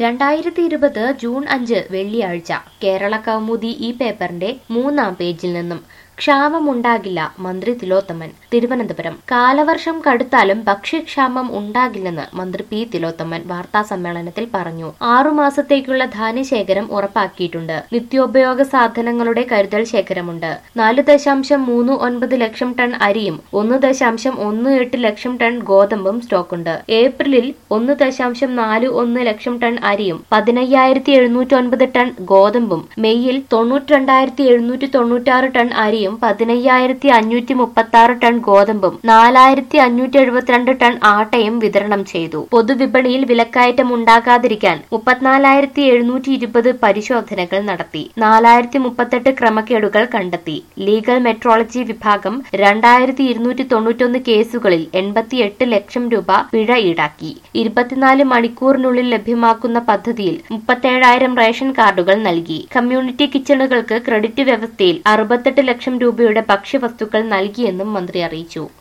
രണ്ടായിരത്തി ഇരുപത് ജൂൺ അഞ്ച് വെള്ളിയാഴ്ച കേരള കൗമുദി ഈ പേപ്പറിന്റെ മൂന്നാം പേജിൽ നിന്നും ക്ഷാമമുണ്ടാകില്ല മന്ത്രി തിലോത്തമൻ തിരുവനന്തപുരം കാലവർഷം കടുത്താലും ഭക്ഷ്യക്ഷാമം ഉണ്ടാകില്ലെന്ന് മന്ത്രി പി തിലോത്തമൻ വാർത്താ സമ്മേളനത്തിൽ പറഞ്ഞു ആറുമാസത്തേക്കുള്ള ധാന്യശേഖരം ഉറപ്പാക്കിയിട്ടുണ്ട് നിത്യോപയോഗ സാധനങ്ങളുടെ കരുതൽ ശേഖരമുണ്ട് നാല് ദശാംശം മൂന്ന് ഒൻപത് ലക്ഷം ടൺ അരിയും ഒന്ന് ദശാംശം ഒന്ന് എട്ട് ലക്ഷം ടൺ ഗോതമ്പും സ്റ്റോക്കുണ്ട് ഏപ്രിലിൽ ഒന്ന് ദശാംശം നാല് ഒന്ന് ലക്ഷം ടൺ അരിയും പതിനയ്യായിരത്തി എഴുന്നൂറ്റി ഒൻപത് ടൺ ഗോതമ്പും മെയ്യിൽ തൊണ്ണൂറ്റി രണ്ടായിരത്തി എഴുന്നൂറ്റി തൊണ്ണൂറ്റാറ് ടൺ അരിയും പതിനയ്യായിരത്തി അഞ്ഞൂറ്റി മുപ്പത്തി ആറ് ടൺ ഗോതമ്പും നാലായിരത്തി അഞ്ഞൂറ്റി എഴുപത്തിരണ്ട് ടൺ ആട്ടയും വിതരണം ചെയ്തു പൊതുവിപണിയിൽ വിലക്കയറ്റം ഉണ്ടാകാതിരിക്കാൻ മുപ്പത്തിനാലായിരത്തി എഴുന്നൂറ്റി ഇരുപത് പരിശോധനകൾ നടത്തി നാലായിരത്തി മുപ്പത്തെട്ട് ക്രമക്കേടുകൾ കണ്ടെത്തി ലീഗൽ മെട്രോളജി വിഭാഗം രണ്ടായിരത്തി ഇരുന്നൂറ്റി തൊണ്ണൂറ്റൊന്ന് കേസുകളിൽ എൺപത്തിയെട്ട് ലക്ഷം രൂപ പിഴ ഈടാക്കി ഇരുപത്തിനാല് മണിക്കൂറിനുള്ളിൽ ലഭ്യമാക്കുന്ന പദ്ധതിയിൽ മുപ്പത്തേഴായിരം റേഷൻ കാർഡുകൾ നൽകി കമ്മ്യൂണിറ്റി കിച്ചണുകൾക്ക് ക്രെഡിറ്റ് വ്യവസ്ഥയിൽ അറുപത്തെട്ട് ലക്ഷം രൂപയുടെ ഭക്ഷ്യവസ്തുക്കൾ നൽകിയെന്നും മന്ത്രി അറിയിച്ചു